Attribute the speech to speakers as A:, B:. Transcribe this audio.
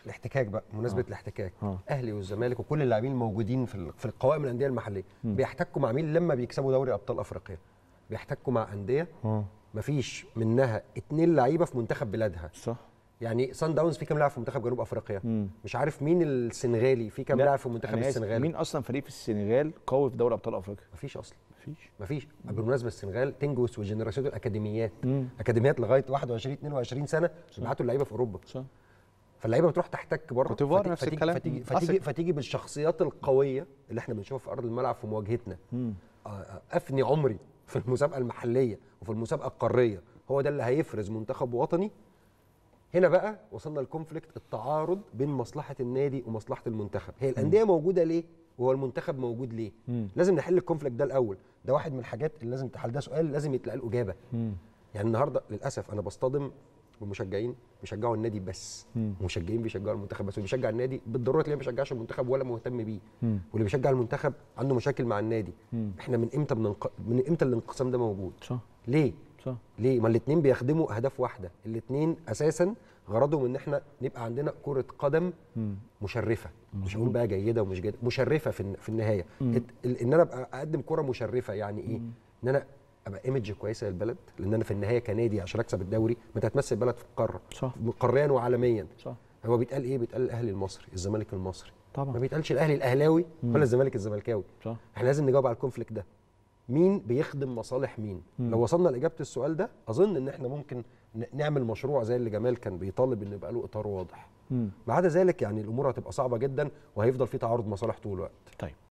A: الاحتكاك بقى بمناسبه
B: آه.
A: الاحتكاك
B: آه.
A: اهلي والزمالك وكل اللاعبين الموجودين في ال- في القوائم الانديه المحليه
B: مم.
A: بيحتكوا مع مين لما بيكسبوا دوري ابطال افريقيا بيحتكوا مع انديه
B: اه
A: مفيش منها اتنين لعيبه في منتخب بلادها
B: صح
A: يعني سان داونز في كام لاعب في منتخب جنوب افريقيا
B: مم.
A: مش عارف مين السنغالي في كام
B: لا،
A: لاعب في منتخب
B: أنا آسف،
A: السنغال
B: مين اصلا فريق في السنغال قوي في دوري ابطال افريقيا
A: مفيش اصلا
B: مفيش
A: مفيش بالمناسبه السنغال تنجوس وجنراسيون الاكاديميات
B: مم.
A: اكاديميات لغايه 21 22 سنه بيبعتوا اللعيبه في اوروبا
B: صح
A: فاللعيبه بتروح تحتك بره
B: كوت ديفوار
A: فتيجي-
B: نفس
A: فتيجي
B: الكلام.
A: فتيجي
B: مم.
A: فتيجي,
B: أثق.
A: فتيجي بالشخصيات القويه اللي احنا بنشوفها في ارض الملعب في مواجهتنا
B: مم.
A: آه، آه، افني عمري في المسابقه المحليه وفي المسابقه القاريه هو ده اللي هيفرز منتخب وطني هنا بقى وصلنا للكونفليكت التعارض بين مصلحه النادي ومصلحه المنتخب هي الانديه موجوده ليه وهو المنتخب موجود ليه
B: مم.
A: لازم نحل الكونفليكت ده الاول ده واحد من الحاجات اللي لازم تحل ده سؤال لازم يتلاقى له اجابه
B: مم.
A: يعني النهارده للاسف انا بصطدم بمشجعين بيشجعوا النادي بس
B: مم.
A: ومشجعين بيشجعوا المنتخب بس واللي بيشجع النادي بالضروره تلاقيه ما بيشجعش المنتخب ولا مهتم بيه
B: مم.
A: واللي بيشجع المنتخب عنده مشاكل مع النادي
B: مم.
A: احنا من امتى بننق... من امتى الانقسام ده موجود
B: صح
A: ليه
B: صح
A: ليه ما الاثنين بيخدموا اهداف واحده الاثنين اساسا غرضهم ان احنا نبقى عندنا كره قدم
B: مم.
A: مشرفه مش هقول بقى جيده ومش جيده مشرفه في الن- في النهايه
B: مم.
A: ات- ال- ان انا ابقى اقدم كره مشرفه يعني ايه ان انا ابقى ايمج كويسه للبلد لان انا في النهايه كنادي عشان اكسب الدوري ما انت هتمثل البلد في القاره
B: صح
A: قاريا وعالميا
B: صح
A: هو بيتقال ايه بيتقال الاهلي المصري الزمالك المصري ما
B: طبعا
A: بيتقالش الاهلي الاهلاوي
B: مم.
A: ولا الزمالك الزملكاوي
B: صح
A: احنا لازم نجاوب على الكونفليكت ده مين بيخدم مصالح مين
B: مم.
A: لو وصلنا لاجابه السؤال ده اظن ان احنا ممكن ن- نعمل مشروع زي اللي جمال كان بيطالب ان يبقى له اطار واضح
B: مم.
A: ما عدا ذلك يعني الامور هتبقى صعبه جدا وهيفضل في تعارض مصالح طول الوقت
B: طيب